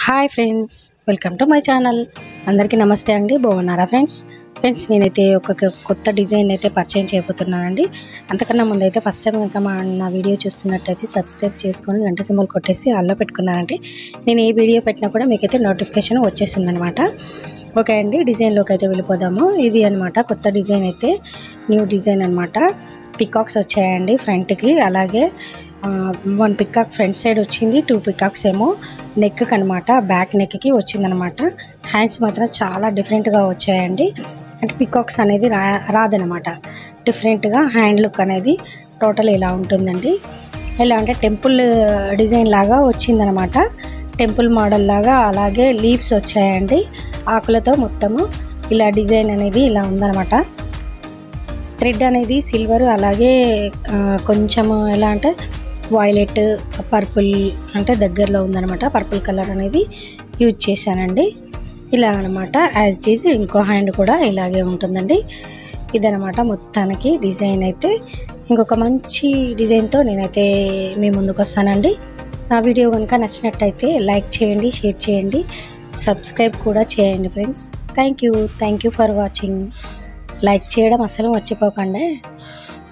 hi friends welcome to my channel అందరికీ నమస్తే అండి బాగున్నారా ఫ్రెండ్స్ ఫ్రెండ్స్ నేనైతే ఒక కొ- కొత్త డిజైన్ అయితే పరిచయం చేయబోతున్నానండి అంతకన్నా ముందు అయితే ఫస్ట్ టైం కనుక మా నా వీడియో చూస్తున్నట్టయితే సబ్స్క్రైబ్ చేసుకొని గంట సింబల్ కొట్టేసి ఆల్లో పెట్టుకున్నానంటే నేను ఏ వీడియో పెట్టినా కూడా మీకైతే నోటిఫికేషన్ వచ్చేసింది అనమాట ఓకే అండి డిజైన్లోకి అయితే వెళ్ళిపోదాము ఇది అనమాట కొత్త డిజైన్ అయితే న్యూ డిజైన్ అనమాట పికాక్స్ వచ్చాయండి ఫ్రంట్కి అలాగే వన్ పికాక్ ఫ్రంట్ సైడ్ వచ్చింది టూ పికాక్స్ ఏమో నెక్ అనమాట బ్యాక్ నెక్కి వచ్చిందనమాట హ్యాండ్స్ మాత్రం చాలా డిఫరెంట్గా వచ్చాయండి అంటే పికాక్స్ అనేది రా రాదనమాట డిఫరెంట్గా హ్యాండ్ లుక్ అనేది టోటల్ ఇలా ఉంటుందండి ఎలా అంటే టెంపుల్ డిజైన్ లాగా వచ్చిందనమాట టెంపుల్ మోడల్ లాగా అలాగే లీవ్స్ వచ్చాయండి ఆకులతో మొత్తము ఇలా డిజైన్ అనేది ఇలా ఉందనమాట థ్రెడ్ అనేది సిల్వర్ అలాగే ఆ, కొంచెము ఎలా అంటే వాయిలెట్ పర్పుల్ అంటే దగ్గరలో ఉందనమాట పర్పుల్ కలర్ అనేది యూజ్ చేశానండి ఇలా అనమాట యాజ్ చేసి ఇంకో హ్యాండ్ కూడా ఇలాగే ఉంటుందండి ఇదనమాట మొత్తానికి డిజైన్ అయితే ఇంకొక మంచి డిజైన్తో నేనైతే మీ ముందుకు వస్తానండి నా వీడియో కనుక నచ్చినట్టయితే లైక్ చేయండి షేర్ చేయండి సబ్స్క్రైబ్ కూడా చేయండి friends thank you thank you for watching like చేయడం అసలు మర్చిపోకండి